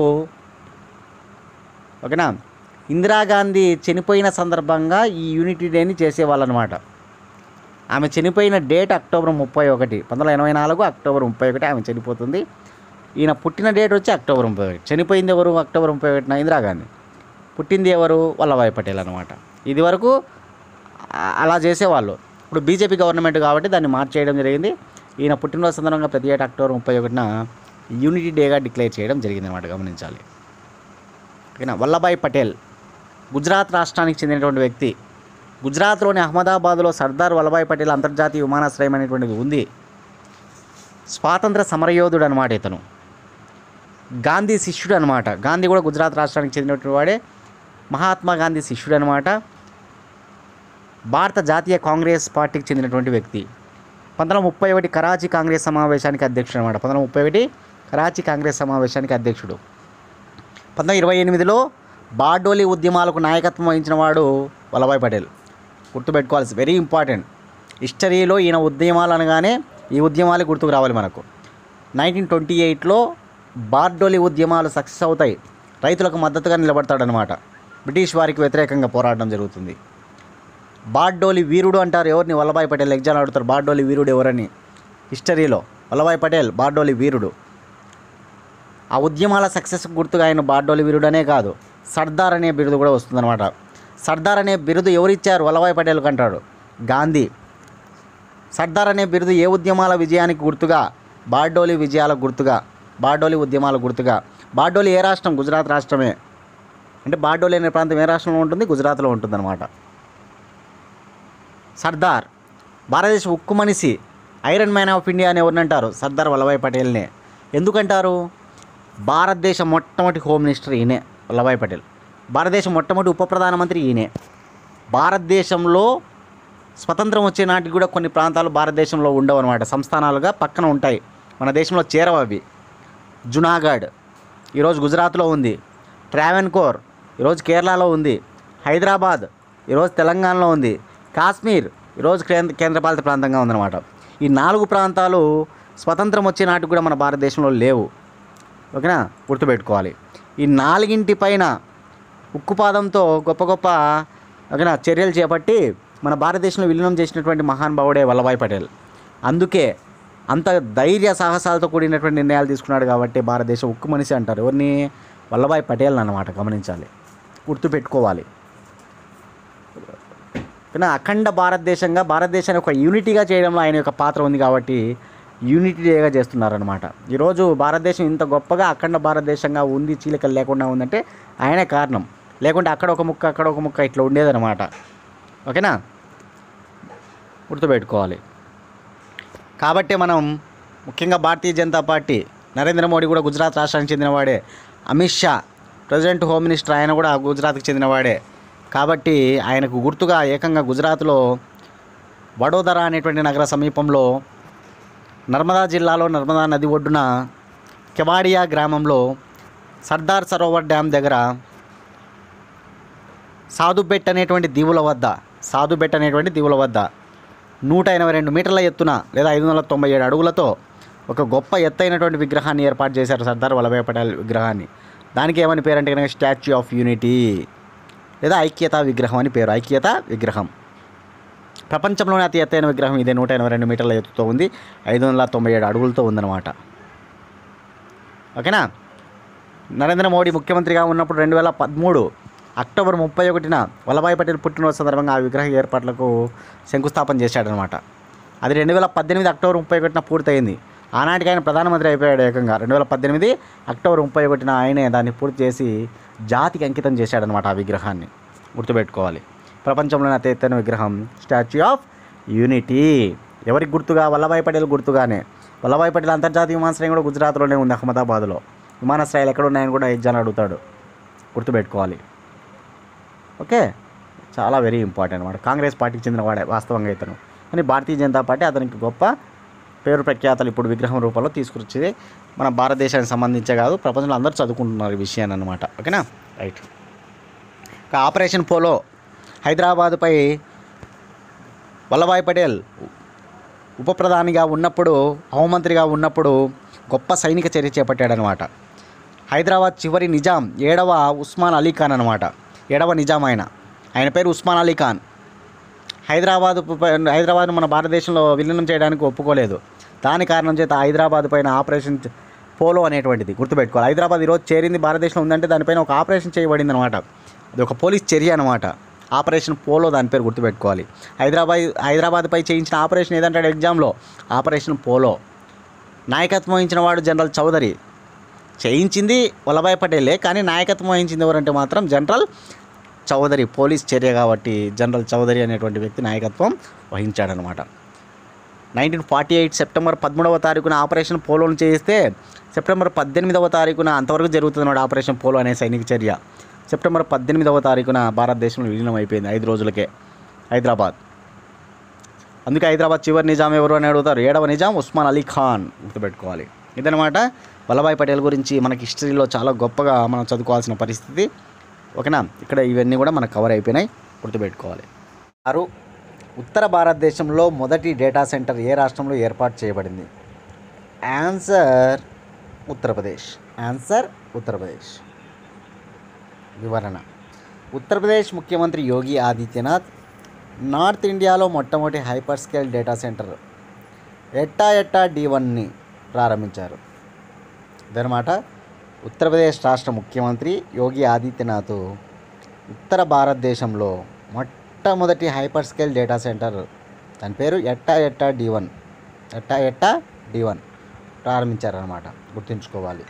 ఓకేనా ఇందిరాగాంధీ చనిపోయిన సందర్భంగా ఈ యూనిటీ డేని చేసేవాళ్ళనమాట ఆమె చనిపోయిన డేట్ అక్టోబర్ ముప్పై ఒకటి పంతొమ్మిది వందల ఎనభై నాలుగు అక్టోబర్ ముప్పై ఒకటి ఆమె చనిపోతుంది ఈయన పుట్టిన డేట్ వచ్చి అక్టోబర్ ముప్పై ఒకటి చనిపోయింది ఎవరు అక్టోబర్ ముప్పై ఒకటిన ఇందిరాగాంధీ పుట్టింది ఎవరు వల్లభాయ్ పటేల్ అనమాట ఇది వరకు ఆ- అలా చేసేవాళ్ళు ఇప్పుడు బీజేపీ గవర్నమెంట్ కాబట్టి దాన్ని మార్చేయడం జరిగింది ఈయన పుట్టినరోజు సందర్భంగా ప్రతి ఏటా అక్టోబర్ ముప్పై ఒకటిన యూనిటీ డేగా డిక్లేర్ చేయడం జరిగింది అనమాట గమనించాలి ఓకేనా వల్లభాయ్ పటేల్ గుజరాత్ రాష్ట్రానికి చెందినటువంటి వ్యక్తి గుజరాత్లోని అహ్మదాబాద్లో సర్దార్ వల్లభాయ్ పటేల్ అంతర్జాతీయ విమానాశ్రయం అనేటువంటిది ఉంది స్వాతంత్ర సమరయోధుడు అనమాట ఇతను గాంధీ శిష్యుడు అనమాట గాంధీ కూడా గుజరాత్ రాష్ట్రానికి చెందినటువంటి వాడే మహాత్మా గాంధీ శిష్యుడు అనమాట భారత జాతీయ కాంగ్రెస్ పార్టీకి చెందినటువంటి వ్యక్తి పంతొమ్మిది ముప్పై ఒకటి కరాచీ కాంగ్రెస్ సమావేశానికి అధ్యక్షుడు అనమాట పంతొమ్మిది ముప్పై ఒకటి కరాచీ కాంగ్రెస్ సమావేశానికి అధ్యక్షుడు పంతొమ్మిది ఇరవై ఎనిమిదిలో బార్డోలి ఉద్యమాలకు నాయకత్వం వహించిన వాడు వల్లభాయ్ పటేల్ గుర్తుపెట్టుకోవాల్సి వెరీ ఇంపార్టెంట్ హిస్టరీలో ఈయన ఉద్యమాలు అనగానే ఈ ఉద్యమాలు గుర్తుకు రావాలి మనకు నైన్టీన్ ట్వంటీ ఎయిట్లో బార్డోలి ఉద్యమాలు సక్సెస్ అవుతాయి రైతులకు మద్దతుగా నిలబడతాడనమాట బ్రిటిష్ వారికి వ్యతిరేకంగా పోరాడడం జరుగుతుంది బార్డోలి వీరుడు అంటారు ఎవరిని వల్లభాయ్ పటేల్ ఎగ్జామ్ అడుగుతారు బార్డోలి వీరుడు ఎవరని హిస్టరీలో వల్లభాయ్ పటేల్ బార్డోలి వీరుడు ఆ ఉద్యమాల సక్సెస్ గుర్తుగా ఆయన బార్డోలి వీరుడనే కాదు సర్దార్ అనే బిరుదు కూడా వస్తుందన్నమాట సర్దార్ అనే బిరుదు ఎవరిచ్చారు వల్లభాయ్ పటేల్కి అంటాడు గాంధీ సర్దార్ అనే బిరుదు ఏ ఉద్యమాల విజయానికి గుర్తుగా బార్డోలి విజయాలకు గుర్తుగా బార్డోలి ఉద్యమాల గుర్తుగా బార్డోలి ఏ రాష్ట్రం గుజరాత్ రాష్ట్రమే అంటే బార్డోలి అనే ప్రాంతం ఏ రాష్ట్రంలో ఉంటుంది గుజరాత్లో ఉంటుందన్నమాట సర్దార్ భారతదేశ ఉక్కు మనిషి ఐరన్ మ్యాన్ ఆఫ్ ఇండియా అని ఎవరిని అంటారు సర్దార్ వల్లభాయ్ పటేల్నే ఎందుకంటారు భారతదేశ మొట్టమొదటి హోమ్ మినిస్టర్ ఈయనే వల్లభాయ్ పటేల్ భారతదేశ మొట్టమొదటి ఉప ప్రధానమంత్రి ఈయనే భారతదేశంలో స్వతంత్రం వచ్చే నాటికి కూడా కొన్ని ప్రాంతాలు భారతదేశంలో ఉండవు అనమాట సంస్థానాలుగా పక్కన ఉంటాయి మన దేశంలో చేరవు అవి జునాగఢ్ ఈరోజు గుజరాత్లో ఉంది ట్రావెన్కోర్ ఈరోజు కేరళలో ఉంది హైదరాబాద్ ఈరోజు తెలంగాణలో ఉంది కాశ్మీర్ ఈరోజు కేంద్ర కేంద్రపాలిత ప్రాంతంగా ఉందన్నమాట ఈ నాలుగు ప్రాంతాలు స్వతంత్రం వచ్చే నాటికి కూడా మన భారతదేశంలో లేవు ఓకేనా గుర్తుపెట్టుకోవాలి ఈ నాలుగింటి పైన ఉక్కుపాదంతో గొప్ప గొప్ప ఓకేనా చర్యలు చేపట్టి మన భారతదేశంలో విలీనం చేసినటువంటి మహానుభావుడే వల్లభాయ్ పటేల్ అందుకే అంత ధైర్య సాహసాలతో కూడినటువంటి నిర్ణయాలు తీసుకున్నాడు కాబట్టి భారతదేశం ఉక్కు మనిషి అంటారు ఎవరిని వల్లభాయ్ పటేల్ అన్నమాట గమనించాలి గుర్తుపెట్టుకోవాలి కానీ అఖండ భారతదేశంగా భారతదేశాన్ని ఒక యూనిటీగా చేయడంలో ఆయన యొక్క పాత్ర ఉంది కాబట్టి యూనిటీ డేగా చేస్తున్నారనమాట ఈరోజు భారతదేశం ఇంత గొప్పగా అఖండ భారతదేశంగా ఉంది చీలికలు లేకుండా ఉందంటే ఆయనే కారణం లేకుంటే అక్కడ ఒక ముక్క అక్కడ ఒక ముక్క ఇట్లా ఉండేదన్నమాట ఓకేనా గుర్తుపెట్టుకోవాలి కాబట్టి మనం ముఖ్యంగా భారతీయ జనతా పార్టీ నరేంద్ర మోడీ కూడా గుజరాత్ రాష్ట్రానికి చెందినవాడే Amit Shah president home minister ఆయన కూడా గుజరాత్కి చెందినవాడే కాబట్టి ఆయనకు గుర్తుగా ఏకంగా గుజరాత్లో వడోదర అనేటువంటి నగర సమీపంలో నర్మదా జిల్లాలో నర్మదా నది ఒడ్డున కెవాడియా గ్రామంలో సర్దార్ సరోవర్ డ్యామ్ దగ్గర సాధుబెట్ అనేటువంటి దీవుల వద్ద సాధుబెట్ అనేటువంటి దీవుల వద్ద నూట ఎనభై రెండు మీటర్ల ఎత్తున లేదా ఐదు వందల తొంభై ఏడు అడుగులతో ఒక గొప్ప ఎత్తైనటువంటి విగ్రహాన్ని ఏర్పాటు చేశారు సర్దార్ వల్లభాయ్ పటేల్ విగ్రహాన్ని దానికి ఏమని పేరు అంటే కనుక స్టాచ్యూ ఆఫ్ యూనిటీ లేదా ఐక్యతా విగ్రహం అని పేరు ఐక్యతా విగ్రహం ప్రపంచంలోనే అతి ఎత్తైన విగ్రహం ఇదే నూట ఎనభై రెండు మీటర్ల ఎత్తుతో ఉంది ఐదు వందల తొంభై ఏడు అడుగులతో ఉందన్నమాట ఓకేనా నరేంద్ర మోడీ ముఖ్యమంత్రిగా ఉన్నప్పుడు రెండు వేల పదమూడు అక్టోబర్ ముప్పై ఒకటిన వల్లభాయ్ పటేల్ పుట్టినరోజు సందర్భంగా ఆ విగ్రహ ఏర్పాట్లకు శంకుస్థాపన చేశాడనమాట అది రెండు వేల పద్దెనిమిది అక్టోబర్ ముప్పై ఒకటిన పూర్తయింది ఆనాటికి ఆయన ప్రధానమంత్రి అయిపోయాడు ఏకంగా రెండు వేల పద్దెనిమిది అక్టోబర్ ముప్పై ఒకటిన ఆయనే దాన్ని పూర్తి చేసి జాతికి అంకితం చేశాడనమాట ఆ విగ్రహాన్ని గుర్తుపెట్టుకోవాలి ప్రపంచంలోని అతి ఎత్తైన విగ్రహం స్టాచ్యూ ఆఫ్ యూనిటీ ఎవరికి గుర్తుగా వల్లభాయ్ పటేల్ గుర్తుగానే వల్లభాయ్ పటేల్ అంతర్జాతీయ విమానాశ్రయం కూడా గుజరాత్లోనే ఉంది అహ్మదాబాద్లో విమానాశ్రయాలు ఎక్కడ ఉన్నాయని కూడా ఎగ్జామ్ అడుగుతాడు గుర్తుపెట్టుకోవాలి ఓకే చాలా వెరీ ఇంపార్టెంట్ అనమాట కాంగ్రెస్ పార్టీకి చెందిన వాడే వాస్తవంగా ఇతను కానీ భారతీయ జనతా పార్టీ అతనికి గొప్ప పేరు ప్రఖ్యాతలు ఇప్పుడు విగ్రహం రూపంలో తీసుకొచ్చేది మన భారతదేశానికి సంబంధించే కాదు ప్రపంచంలో అందరూ చదువుకుంటున్నారు ఈ విషయాన్ని అనమాట ఓకేనా రైట్ ఇక ఆపరేషన్ పోలో హైదరాబాదుపై వల్లభాయ్ పటేల్ ఉప ప్రధానిగా ఉన్నప్పుడు హోంమంత్రిగా ఉన్నప్పుడు గొప్ప సైనిక చర్య చేపట్టాడనమాట హైదరాబాద్ చివరి నిజాం ఏడవ ఉస్మాన్ అలీ ఖాన్ అనమాట ఏడవ నిజాం ఆయన ఆయన పేరు ఉస్మాన్ అలీ ఖాన్ హైదరాబాద్ హైదరాబాద్ మన భారతదేశంలో విలీనం చేయడానికి ఒప్పుకోలేదు దాని కారణం చేత హైదరాబాద్ పైన ఆపరేషన్ చ- పోలో అనేటువంటిది గుర్తుపెట్టుకోవాలి హైదరాబాద్ ఈరోజు చేరింది భారతదేశంలో ఉందంటే దానిపైన ఒక ఆపరేషన్ చేయబడింది అనమాట అది ఒక పోలీస్ చర్య అనమాట ఆపరేషన్ పోలో దాని పేరు గుర్తుపెట్టుకోవాలి హైదరాబాద్ హైదరాబాద్పై చేయించిన ఆపరేషన్ ఏదంటాడు ఎగ్జామ్లో ఆపరేషన్ పోలో నాయకత్వం వహించిన వాడు జనరల్ చౌదరి చేయించింది వల్లభాయ్ పటేలే కానీ నాయకత్వం వహించింది ఎవరంటే మాత్రం జనరల్ చౌదరి పోలీస్ చర్య కాబట్టి జనరల్ చౌదరి అనేటువంటి వ్యక్తి నాయకత్వం వహించాడనమాట నైన్టీన్ ఫార్టీ ఎయిట్ సెప్టెంబర్ పదమూడవ తారీఖున ఆపరేషన్ పోలోను చేయిస్తే సెప్టెంబర్ పద్దెనిమిదవ తారీఖున అంతవరకు జరుగుతుంది ఆపరేషన్ పోలో అనే సైనిక చర్య సెప్టెంబర్ పద్దెనిమిదవ తారీఖున భారతదేశంలో విలీనం అయిపోయింది ఐదు రోజులకే హైదరాబాద్ అందుకే హైదరాబాద్ చివరి నిజాం ఎవరు అని అడుగుతారు ఏడవ నిజాం ఉస్మాన్ అలీ ఖాన్ గుర్తుపెట్టుకోవాలి ఇదనమాట వల్లభాయ్ పటేల్ గురించి మనకి హిస్టరీలో చాలా గొప్పగా మనం చదువుకోవాల్సిన పరిస్థితి ఓకేనా ఇక్కడ ఇవన్నీ కూడా మనకు కవర్ అయిపోయినాయి గుర్తుపెట్టుకోవాలి ఆరు ఉత్తర భారతదేశంలో మొదటి డేటా సెంటర్ ఏ రాష్ట్రంలో ఏర్పాటు చేయబడింది ఆన్సర్ ఉత్తరప్రదేశ్ ఆన్సర్ ఉత్తరప్రదేశ్ వివరణ ఉత్తరప్రదేశ్ ముఖ్యమంత్రి యోగి ఆదిత్యనాథ్ నార్త్ ఇండియాలో మొట్టమొదటి హైపర్ స్కేల్ డేటా సెంటర్ ఎట్టా ఎట్టా డి వన్ని ప్రారంభించారు ఇదనమాట ఉత్తరప్రదేశ్ రాష్ట్ర ముఖ్యమంత్రి యోగి ఆదిత్యనాథ్ ఉత్తర భారతదేశంలో మొట్టమొదటి హైపర్ స్కేల్ డేటా సెంటర్ దాని పేరు ఎట్టా ఎట్టా డి వన్ ఎట్టా ఎట్టా డి వన్ ప్రారంభించారనమాట గుర్తుంచుకోవాలి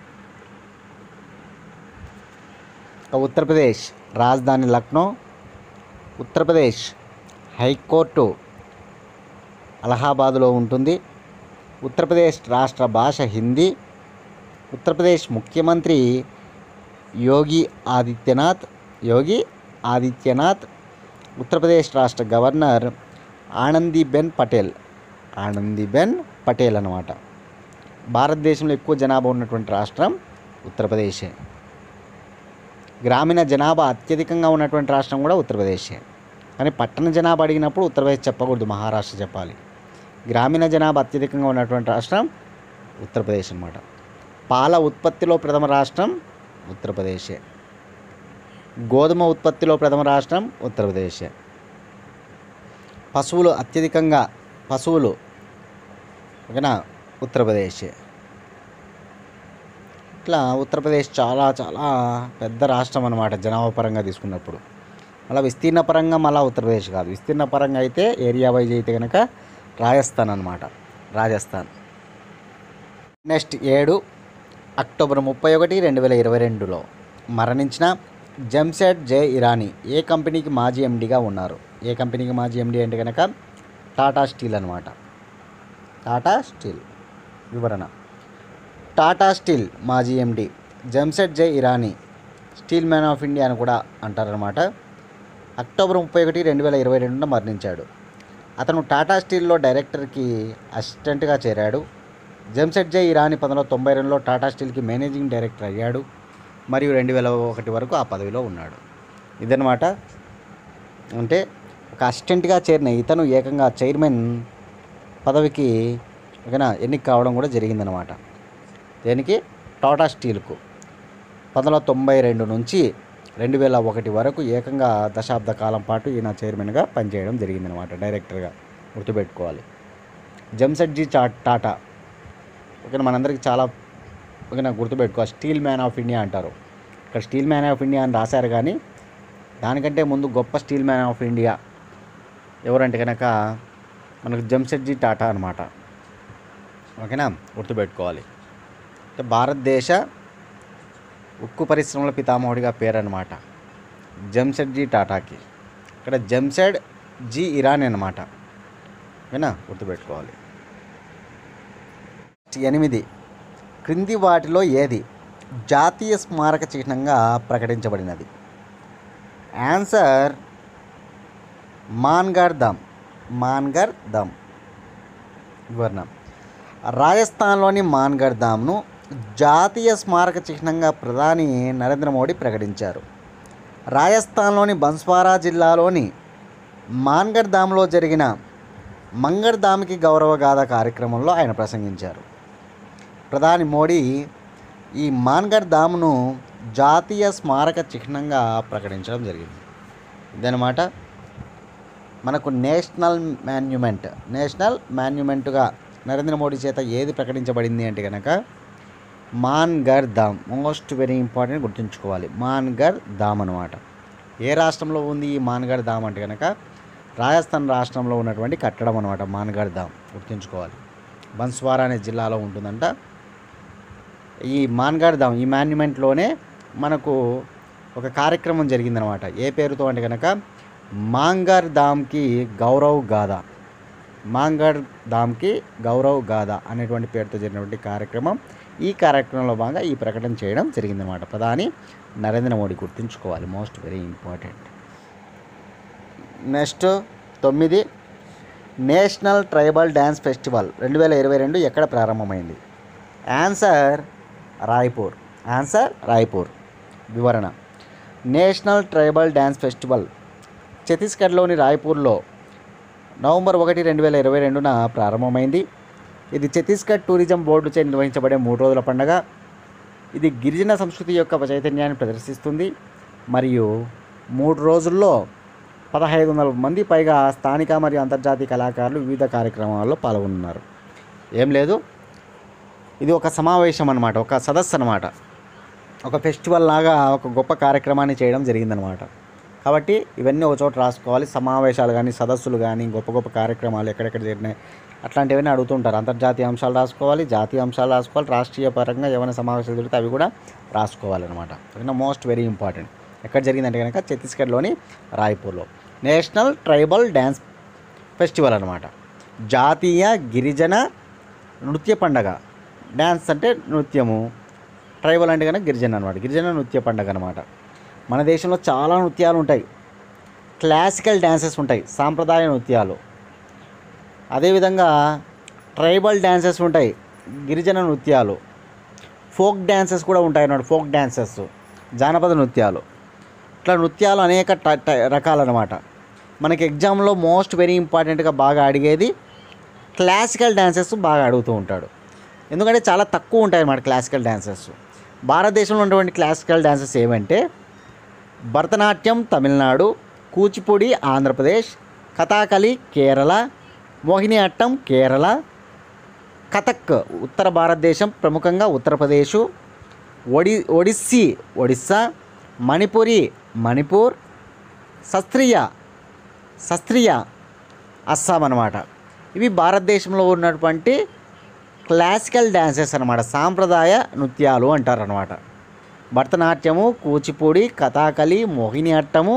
ఇక ఉత్తరప్రదేశ్ రాజధాని లక్నో ఉత్తరప్రదేశ్ హైకోర్టు అలహాబాదులో ఉంటుంది ఉత్తరప్రదేశ్ రాష్ట్ర భాష హిందీ ఉత్తరప్రదేశ్ ముఖ్యమంత్రి యోగి ఆదిత్యనాథ్ యోగి ఆదిత్యనాథ్ ఉత్తరప్రదేశ్ రాష్ట్ర గవర్నర్ ఆనందీబెన్ పటేల్ ఆనందీబెన్ పటేల్ అనమాట భారతదేశంలో ఎక్కువ జనాభా ఉన్నటువంటి రాష్ట్రం ఉత్తరప్రదేశే గ్రామీణ జనాభా అత్యధికంగా ఉన్నటువంటి రాష్ట్రం కూడా ఉత్తరప్రదేశే కానీ పట్టణ జనాభా అడిగినప్పుడు ఉత్తరప్రదేశ్ చెప్పకూడదు మహారాష్ట్ర చెప్పాలి గ్రామీణ జనాభా అత్యధికంగా ఉన్నటువంటి రాష్ట్రం ఉత్తరప్రదేశ్ అనమాట పాల ఉత్పత్తిలో ప్రథమ రాష్ట్రం ఉత్తరప్రదేశే గోధుమ ఉత్పత్తిలో ప్రథమ రాష్ట్రం ఉత్తరప్రదేశే పశువులు అత్యధికంగా పశువులు ఓకేనా ఉత్తరప్రదేశే ఇట్లా ఉత్తరప్రదేశ్ చాలా చాలా పెద్ద రాష్ట్రం అనమాట జనాభా పరంగా తీసుకున్నప్పుడు అలా విస్తీర్ణ పరంగా మళ్ళీ ఉత్తరప్రదేశ్ కాదు విస్తీర్ణ పరంగా అయితే ఏరియా వైజ్ అయితే కనుక రాజస్థాన్ అనమాట రాజస్థాన్ నెక్స్ట్ ఏడు అక్టోబర్ ముప్పై ఒకటి రెండు వేల ఇరవై రెండులో మరణించిన జంషెడ్ జే ఇరానీ ఏ కంపెనీకి మాజీ ఎండీగా ఉన్నారు ఏ కంపెనీకి మాజీ ఎండీ అంటే కనుక టాటా స్టీల్ అనమాట టాటా స్టీల్ వివరణ టాటా స్టీల్ మాజీ MD Jamshed J Irani steel man of India అని కూడా అంటారనమాట అక్టోబర్ ముప్పై ఒకటి రెండు వేల ఇరవై రెండున మరణించాడు అతను టాటా స్టీల్లో డైరెక్టర్కి అసిస్టెంట్గా చేరాడు జంషెడ్ జే ఇరానీ పంతొమ్మిది వందల తొంభై రెండులో టాటా స్టీల్కి మేనేజింగ్ డైరెక్టర్ అయ్యాడు మరియు రెండు వేల ఒకటి వరకు ఆ పదవిలో ఉన్నాడు ఇదనమాట అంటే ఒక అసిస్టెంట్గా చేరిన ఇతను ఏకంగా చైర్మన్ పదవికి ఓకేనా ఎన్నిక కావడం కూడా జరిగిందనమాట దేనికి టాటా స్టీల్కు పంతొమ్మిది వందల తొంభై రెండు నుంచి రెండు వేల ఒకటి వరకు ఏకంగా దశాబ్ద కాలం పాటు ఈయన చైర్మన్గా పనిచేయడం జరిగిందనమాట డైరెక్టర్గా గుర్తుపెట్టుకోవాలి జంసెడ్జీ చా టాటా ఓకేనా మనందరికీ చాలా ఓకేనా గుర్తుపెట్టుకో స్టీల్ మ్యాన్ ఆఫ్ ఇండియా అంటారు ఇక్కడ స్టీల్ మ్యాన్ ఆఫ్ ఇండియా అని రాశారు కానీ దానికంటే ముందు గొప్ప స్టీల్ మ్యాన్ ఆఫ్ ఇండియా ఎవరంటే కనుక మనకు జంసెడ్జీ టాటా అనమాట ఓకేనా గుర్తుపెట్టుకోవాలి అంటే భారతదేశ ఉక్కు పరిశ్రమల పితామహుడిగా పేరనమాట జంషెడ్జీ టాటాకి ఇక్కడ జంసెడ్ జి ఇరానీ అనమాట ఓకేనా గుర్తుపెట్టుకోవాలి ఎనిమిది క్రింది వాటిలో ఏది జాతీయ స్మారక చిహ్నంగా ప్రకటించబడినది ఆన్సర్ మాన్గర్ ధామ్ మాన్గర్ ధామ్ వివరణ రాజస్థాన్లోని మాన్గర్ ధామ్ను జాతీయ స్మారక చిహ్నంగా ప్రధాని నరేంద్ర మోడీ ప్రకటించారు రాజస్థాన్లోని బన్స్వారా జిల్లాలోని మాన్గర్ ధామ్లో జరిగిన మంగర్ ధామ్కి గౌరవగాథ కార్యక్రమంలో ఆయన ప్రసంగించారు ప్రధాని మోడీ ఈ మాన్గర్ ధామ్ను జాతీయ స్మారక చిహ్నంగా ప్రకటించడం జరిగింది ఇదనమాట మనకు నేషనల్ మాన్యుమెంట్ నేషనల్ మాన్యుమెంట్గా నరేంద్ర మోడీ చేత ఏది ప్రకటించబడింది అంటే కనుక Mangarh Dham most very important గుర్తుంచుకోవాలి మాన్గర్ ధామ్ అనమాట ఏ రాష్ట్రంలో ఉంది ఈ మాన్గర్ ధామ్ అంటే కనుక రాజస్థాన్ రాష్ట్రంలో ఉన్నటువంటి కట్టడం అనమాట మాన్గర్ ధామ్ గుర్తుంచుకోవాలి బన్స్వారా అనే జిల్లాలో ఉంటుందంట ఈ మాన్గర్ ధామ్ ఈ మాన్యుమెంట్లోనే మనకు ఒక కార్యక్రమం జరిగిందనమాట ఏ పేరుతో అంటే కనుక మాంగర్ ధామ్కి గౌరవ్ గాథ మాంగర్ ధామ్కి గౌరవ్ గాథ అనేటువంటి పేరుతో జరిగినటువంటి కార్యక్రమం ఈ కార్యక్రమంలో భాగంగా ఈ ప్రకటన చేయడం జరిగిందనమాట ప్రధాని నరేంద్ర మోడీ గుర్తుంచుకోవాలి మోస్ట్ వెరీ ఇంపార్టెంట్ నెక్స్ట్ తొమ్మిది నేషనల్ ట్రైబల్ డ్యాన్స్ ఫెస్టివల్ రెండు వేల ఇరవై రెండు ఎక్కడ ప్రారంభమైంది ఆన్సర్ రాయ్పూర్ ఆన్సర్ రాయ్పూర్ వివరణ నేషనల్ ట్రైబల్ డ్యాన్స్ ఫెస్టివల్ ఛత్తీస్గఢ్లోని రాయ్పూర్లో నవంబర్ ఒకటి రెండు వేల ఇరవై రెండున ప్రారంభమైంది ఇది ఛత్తీస్గఢ్ టూరిజం బోర్డుచే నిర్వహించబడే మూడు రోజుల పండుగ ఇది గిరిజన సంస్కృతి యొక్క చైతన్యాన్ని ప్రదర్శిస్తుంది మరియు మూడు రోజుల్లో పదహైదు వందల మంది పైగా స్థానిక మరియు అంతర్జాతీయ కళాకారులు వివిధ కార్యక్రమాల్లో పాల్గొన్నారు ఏం లేదు ఇది ఒక సమావేశం అనమాట ఒక సదస్సు అనమాట ఒక ఫెస్టివల్ లాగా ఒక గొప్ప కార్యక్రమాన్ని చేయడం జరిగిందనమాట కాబట్టి ఇవన్నీ ఒక చోట రాసుకోవాలి సమావేశాలు కానీ సదస్సులు కానీ గొప్ప గొప్ప కార్యక్రమాలు ఎక్కడెక్కడ జరిగినాయి అట్లాంటివన్నీ అడుగుతుంటారు అంతర్జాతీయ అంశాలు రాసుకోవాలి జాతీయ అంశాలు రాసుకోవాలి రాష్ట్రీయ పరంగా ఏమైనా సమావేశాలు జరిగితే అవి కూడా రాసుకోవాలన్నమాట ఓకేనా మోస్ట్ వెరీ ఇంపార్టెంట్ ఎక్కడ జరిగిందంటే కనుక ఛత్తీస్గఢ్లోని రాయ్పూర్లో నేషనల్ ట్రైబల్ డ్యాన్స్ ఫెస్టివల్ అనమాట జాతీయ గిరిజన నృత్య పండగ డ్యాన్స్ అంటే నృత్యము ట్రైబల్ అంటే కనుక గిరిజన అనమాట గిరిజన నృత్య పండగ అనమాట మన దేశంలో చాలా నృత్యాలు ఉంటాయి క్లాసికల్ డ్యాన్సెస్ ఉంటాయి సాంప్రదాయ నృత్యాలు అదేవిధంగా ట్రైబల్ డ్యాన్సెస్ ఉంటాయి గిరిజన నృత్యాలు ఫోక్ డ్యాన్సెస్ కూడా ఉంటాయి అన్నమాట ఫోక్ డ్యాన్సెస్ జానపద నృత్యాలు ఇట్లా నృత్యాలు అనేక ట- ట- రకాలన్నమాట మనకి ఎగ్జామ్లో మోస్ట్ వెరీ ఇంపార్టెంట్గా బాగా అడిగేది క్లాసికల్ డ్యాన్సెస్ బాగా అడుగుతూ ఉంటాడు ఎందుకంటే చాలా తక్కువ ఉంటాయి అన్నమాట క్లాసికల్ డ్యాన్సెస్ భారతదేశంలో ఉన్నటువంటి క్లాసికల్ డ్యాన్సెస్ ఏమంటే భరతనాట్యం తమిళనాడు కూచిపూడి ఆంధ్రప్రదేశ్ కథాకళి కేరళ మోహినియాట్టం కేరళ కథక్ ఉత్తర భారతదేశం ప్రముఖంగా ఉత్తరప్రదేశ్ ఒడి ఒడిస్సీ ఒడిస్సా మణిపురి మణిపూర్ సస్త్రియ సస్త్రియ అస్సాం అన్నమాట ఇవి భారతదేశంలో ఉన్నటువంటి క్లాసికల్ డ్యాన్సెస్ అన్నమాట సాంప్రదాయ నృత్యాలు అంటారు అనమాట భరతనాట్యము కూచిపూడి కథాకళి మోహినియాట్టము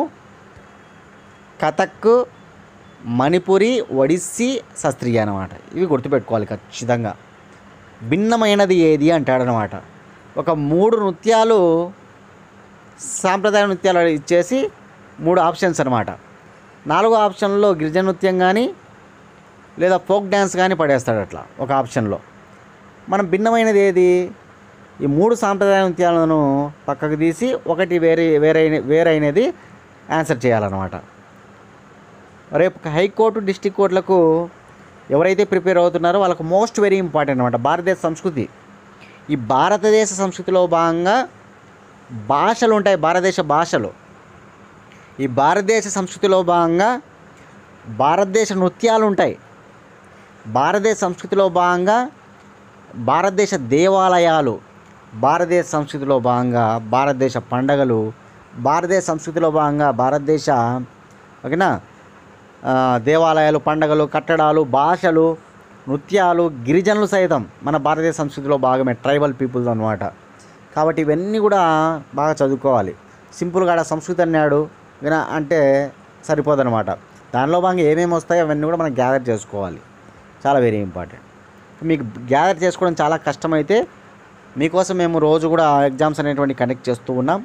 కథక్ మణిపురి ఒడిస్సీ శాస్త్రీయ అనమాట ఇవి గుర్తుపెట్టుకోవాలి ఖచ్చితంగా భిన్నమైనది ఏది అంటాడనమాట ఒక మూడు నృత్యాలు సాంప్రదాయ నృత్యాలు ఇచ్చేసి మూడు ఆప్షన్స్ అనమాట నాలుగో ఆప్షన్లో గిరిజన నృత్యం కానీ లేదా ఫోక్ డ్యాన్స్ కానీ పడేస్తాడు అట్లా ఒక ఆప్షన్లో మనం భిన్నమైనది ఏది ఈ మూడు సాంప్రదాయ నృత్యాలను పక్కకు తీసి ఒకటి వేరే వేరే వేరైనది ఆన్సర్ చేయాలన్నమాట రేపు హైకోర్టు డిస్టిక్ కోర్టులకు ఎవరైతే ప్రిపేర్ అవుతున్నారో వాళ్ళకు మోస్ట్ వెరీ ఇంపార్టెంట్ అనమాట భారతదేశ సంస్కృతి ఈ భారతదేశ సంస్కృతిలో భాగంగా భాషలు ఉంటాయి భారతదేశ భాషలు ఈ భారతదేశ సంస్కృతిలో భాగంగా భారతదేశ నృత్యాలు ఉంటాయి భారతదేశ సంస్కృతిలో భాగంగా భారతదేశ దేవాలయాలు భారతదేశ సంస్కృతిలో భాగంగా భారతదేశ పండగలు భారతదేశ సంస్కృతిలో భాగంగా భారతదేశ ఓకేనా ఆ, దేవాలయాలు పండగలు కట్టడాలు భాషలు నృత్యాలు గిరిజనులు సైతం మన భారతదేశ సంస్కృతిలో భాగమే ట్రైబల్ పీపుల్స్ అనమాట కాబట్టి ఇవన్నీ కూడా బాగా చదువుకోవాలి సింపుల్గా ఆడ సంస్కృతి అన్నాడు వినా అంటే సరిపోదన్నమాట దానిలో భాగంగా ఏమేమి వస్తాయో అవన్నీ కూడా మనం గ్యాదర్ చేసుకోవాలి చాలా వెరీ ఇంపార్టెంట్ మీకు గ్యాదర్ చేసుకోవడం చాలా కష్టమైతే మీకోసం మేము రోజు కూడా ఎగ్జామ్స్ అనేటువంటి కండక్ట్ చేస్తూ ఉన్నాం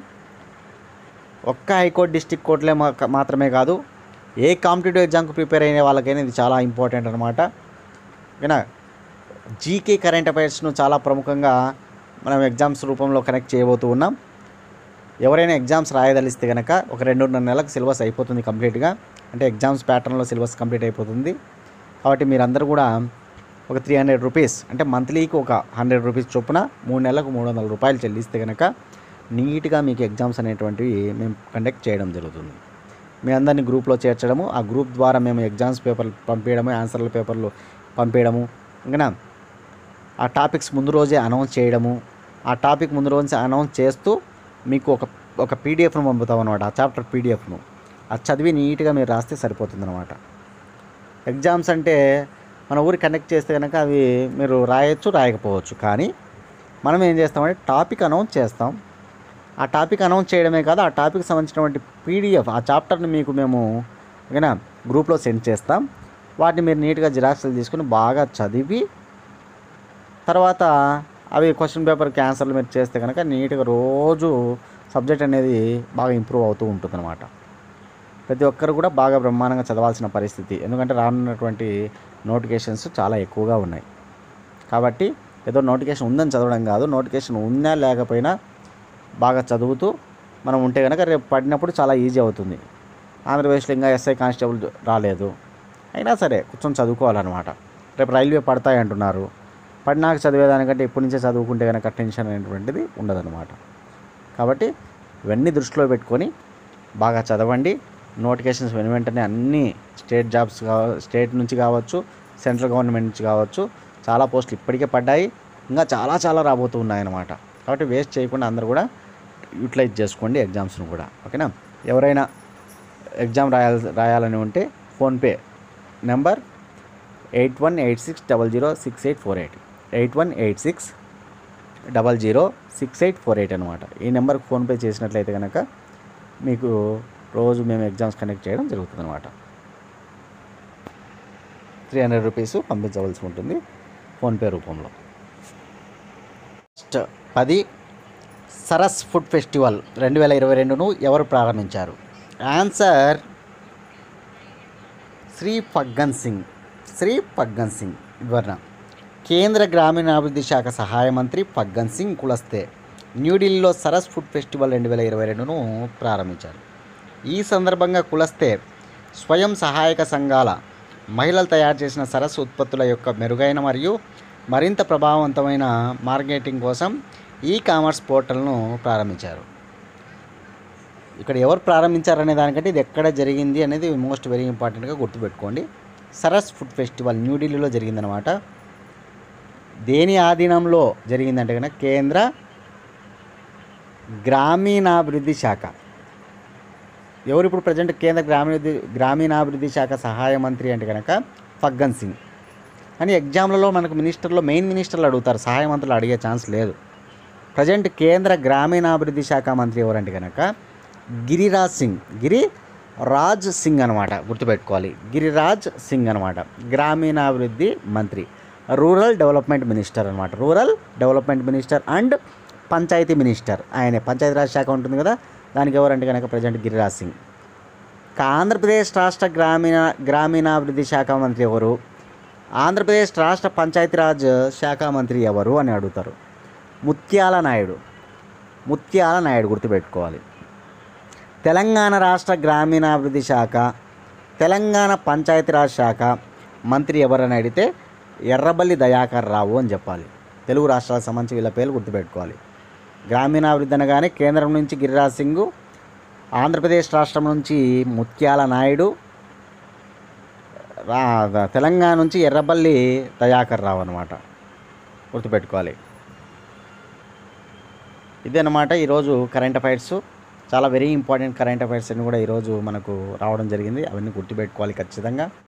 ఒక్క హైకోర్టు డిస్టిక్ కోర్టులే మా- మాత్రమే కాదు ఏ కాంపిటేటివ్ ఎగ్జామ్కి ప్రిపేర్ అయిన వాళ్ళకైనా ఇది చాలా ఇంపార్టెంట్ అనమాట ఓకేనా జీకే కరెంట్ అఫైర్స్ను చాలా ప్రముఖంగా మనం ఎగ్జామ్స్ రూపంలో కనెక్ట్ చేయబోతూ ఉన్నాం ఎవరైనా ఎగ్జామ్స్ రాయదలిస్తే కనుక ఒక రెండున్నర నెలలకు సిలబస్ అయిపోతుంది కంప్లీట్గా అంటే ఎగ్జామ్స్ ప్యాటర్న్లో సిలబస్ కంప్లీట్ అయిపోతుంది కాబట్టి మీరందరూ కూడా ఒక త్రీ హండ్రెడ్ రూపీస్ అంటే మంత్లీకి ఒక హండ్రెడ్ రూపీస్ చొప్పున మూడు నెలలకు మూడు వందల రూపాయలు చెల్లిస్తే కనుక నీట్గా మీకు ఎగ్జామ్స్ అనేటువంటివి మేము కండక్ట్ చేయడం జరుగుతుంది మీ అందరినీ గ్రూప్లో చేర్చడము ఆ గ్రూప్ ద్వారా మేము ఎగ్జామ్స్ పేపర్లు పంపించడము ఆన్సర్ల పేపర్లు పంపించడము ఇంకా ఆ టాపిక్స్ ముందు రోజే అనౌన్స్ చేయడము ఆ టాపిక్ ముందు రోజు అనౌన్స్ చేస్తూ మీకు ఒక ఒక పీడిఎఫ్ను పంపుతాం అనమాట ఆ చాప్టర్ పీడిఎఫ్ను అది చదివి నీట్గా మీరు రాస్తే సరిపోతుంది అనమాట ఎగ్జామ్స్ అంటే మన ఊరి కనెక్ట్ చేస్తే కనుక అవి మీరు రాయొచ్చు రాయకపోవచ్చు కానీ మనం ఏం చేస్తామంటే టాపిక్ అనౌన్స్ చేస్తాం ఆ టాపిక్ అనౌన్స్ చేయడమే కాదు ఆ టాపిక్ సంబంధించినటువంటి పీడిఎఫ్ ఆ చాప్టర్ని మీకు మేము ఓకేనా గ్రూప్లో సెండ్ చేస్తాం వాటిని మీరు నీట్గా జిరాక్స్లు తీసుకుని బాగా చదివి తర్వాత అవి క్వశ్చన్ పేపర్కి ఆన్సర్లు మీరు చేస్తే కనుక నీట్గా రోజు సబ్జెక్ట్ అనేది బాగా ఇంప్రూవ్ అవుతూ ఉంటుందన్నమాట ప్రతి ఒక్కరు కూడా బాగా బ్రహ్మాండంగా చదవాల్సిన పరిస్థితి ఎందుకంటే రానున్నటువంటి నోటిఫికేషన్స్ చాలా ఎక్కువగా ఉన్నాయి కాబట్టి ఏదో నోటిఫికేషన్ ఉందని చదవడం కాదు నోటిఫికేషన్ ఉన్నా లేకపోయినా బాగా చదువుతూ మనం ఉంటే కనుక రేపు పడినప్పుడు చాలా ఈజీ అవుతుంది ఆంధ్రప్రదేశ్లో ఇంకా ఎస్ఐ కానిస్టేబుల్ రాలేదు అయినా సరే కూర్చొని చదువుకోవాలన్నమాట రేపు రైల్వే పడతాయి అంటున్నారు పడినాక చదివేదానికంటే ఇప్పటి నుంచే చదువుకుంటే కనుక టెన్షన్ అనేటువంటిది ఉండదన్నమాట కాబట్టి ఇవన్నీ దృష్టిలో పెట్టుకొని బాగా చదవండి నోటిఫికేషన్స్ వెను వెంటనే అన్ని స్టేట్ జాబ్స్ కావ స్టేట్ నుంచి కావచ్చు సెంట్రల్ గవర్నమెంట్ నుంచి కావచ్చు చాలా పోస్టులు ఇప్పటికే పడ్డాయి ఇంకా చాలా చాలా రాబోతూ ఉన్నాయన్నమాట కాబట్టి వేస్ట్ చేయకుండా అందరూ కూడా యూటిలైజ్ చేసుకోండి ఎగ్జామ్స్ను కూడా ఓకేనా ఎవరైనా ఎగ్జామ్ రాయాలి రాయాలని ఉంటే PhonePe number eight one eight six double zero six eight four eight eight one eight six double zero six eight four eight అనమాట ఈ నెంబర్కి ఫోన్పే చేసినట్లయితే కనుక మీకు రోజు మేము ఎగ్జామ్స్ కనెక్ట్ చేయడం జరుగుతుంది అనమాట త్రీ హండ్రెడ్ రూపీస్ పంపించవలసి ఉంటుంది ఫోన్పే రూపంలో నెక్స్ట్ పది సరస్ ఫుడ్ ఫెస్టివల్ రెండు వేల ఇరవై రెండును ఎవరు ప్రారంభించారు ఆన్సర్ శ్రీ ఫగ్గన్ సింగ్ శ్రీ ఫగ్గన్ సింగ్ వివరణ కేంద్ర గ్రామీణాభివృద్ధి శాఖ సహాయ మంత్రి ఫగ్గన్ సింగ్ కులస్తే న్యూఢిల్లీలో సరస్ ఫుడ్ ఫెస్టివల్ రెండు వేల ఇరవై రెండును ప్రారంభించారు ఈ సందర్భంగా కులస్తే స్వయం సహాయక సంఘాల మహిళలు తయారు చేసిన సరస్సు ఉత్పత్తుల యొక్క మెరుగైన మరియు మరింత ప్రభావవంతమైన మార్కెటింగ్ కోసం ఈ కామర్స్ పోర్టల్ను ప్రారంభించారు ఇక్కడ ఎవరు ప్రారంభించారనే దానికంటే ఇది ఎక్కడ జరిగింది అనేది మోస్ట్ వెరీ ఇంపార్టెంట్గా గుర్తుపెట్టుకోండి సరస్ ఫుడ్ ఫెస్టివల్ న్యూఢిల్లీలో జరిగిందనమాట దేని ఆధీనంలో జరిగిందంటే కనుక కేంద్ర గ్రామీణాభివృద్ధి శాఖ ఎవరు ఇప్పుడు ప్రజెంట్ కేంద్ర గ్రామీణ గ్రామీణాభివృద్ధి శాఖ సహాయ మంత్రి అంటే కనుక ఫగ్గన్ సింగ్ కానీ ఎగ్జామ్లలో మనకు మినిస్టర్లో మెయిన్ మినిస్టర్లు అడుగుతారు సహాయ మంత్రులు అడిగే ఛాన్స్ లేదు ప్రజెంట్ కేంద్ర గ్రామీణాభివృద్ధి శాఖ మంత్రి ఎవరంటే కనుక గిరిరాజ్ సింగ్ గిరి రాజ్ సింగ్ అనమాట గుర్తుపెట్టుకోవాలి గిరిరాజ్ సింగ్ అనమాట గ్రామీణాభివృద్ధి మంత్రి రూరల్ డెవలప్మెంట్ మినిస్టర్ అనమాట rural development minister and panchayat minister ఆయనే పంచాయతీరాజ్ శాఖ ఉంటుంది కదా దానికి ఎవరంటే కనుక ప్రజెంట్ గిరిరాజ్ సింగ్ ఇక ఆంధ్రప్రదేశ్ రాష్ట్ర గ్రామీణ గ్రామీణాభివృద్ధి శాఖ మంత్రి ఎవరు ఆంధ్రప్రదేశ్ రాష్ట్ర పంచాయతీరాజ్ శాఖ మంత్రి ఎవరు అని అడుగుతారు ముత్యాల నాయుడు ముత్యాల నాయుడు గుర్తుపెట్టుకోవాలి తెలంగాణ రాష్ట్ర గ్రామీణాభివృద్ధి శాఖ తెలంగాణ పంచాయతీరాజ్ శాఖ మంత్రి ఎవరని అడిగితే ఎర్రబల్లి దయాకర్ రావు అని చెప్పాలి తెలుగు రాష్ట్రాలకు సంబంధించి వీళ్ళ పేర్లు గుర్తుపెట్టుకోవాలి గ్రామీణాభివృద్ధి అనగానే కేంద్రం నుంచి గిరిరాజ్ సింగ్ ఆంధ్రప్రదేశ్ రాష్ట్రం నుంచి ముత్యాల నాయుడు రా తెలంగాణ నుంచి ఎర్రబల్లి దయాకర్ రావు అనమాట గుర్తుపెట్టుకోవాలి ఇదన్నమాట ఈరోజు కరెంట్ అఫైర్స్ చాలా వెరీ ఇంపార్టెంట్ కరెంట్ అఫైర్స్ అన్ని కూడా ఈరోజు మనకు రావడం జరిగింది అవన్నీ గుర్తుపెట్టుకోవాలి ఖచ్చితంగా